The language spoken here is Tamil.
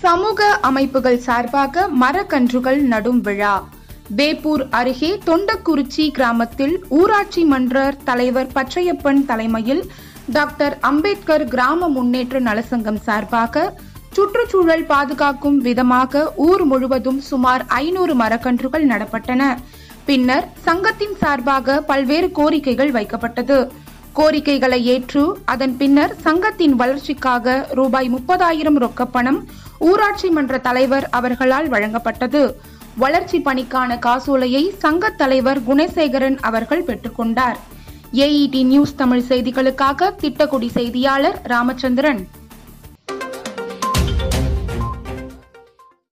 சமூக அமைப்புகள் சார்பாக மரக்கன்றுகள் நடும் விழா வேப்பூர் அருகே தொண்டக்குறிச்சி கிராமத்தில் ஊராட்சி மன்ற தலைவர் பச்சையப்பன் தலைமையில் டாக்டர் அம்பேத்கர் கிராம முன்னேற்ற நலசங்கம் சார்பாக சுற்றுச்சூழல் பாதுகாக்கும் விதமாக ஊர் முழுவதும் சுமார் ஐநூறு மரக்கன்றுகள் நடப்பட்டன பின்னர் சங்கத்தின் சார்பாக பல்வேறு கோரிக்கைகள் வைக்கப்பட்டது கோரிக்கைகளை ஏற்று அதன் பின்னர் சங்கத்தின் வளர்ச்சிக்காக ரூபாய் முப்பதாயிரம் ரொக்கப்பணம் ஊராட்சி மன்ற தலைவர் அவர்களால் வழங்கப்பட்டது வளர்ச்சி பணிக்கான காசோலையை சங்க தலைவர் குணசேகரன் அவர்கள் பெற்றுக்கொண்டார் ஏஇடி நியூஸ் தமிழ் செய்திகளுக்காக திட்டக்குடி செய்தியாளர் ராமச்சந்திரன்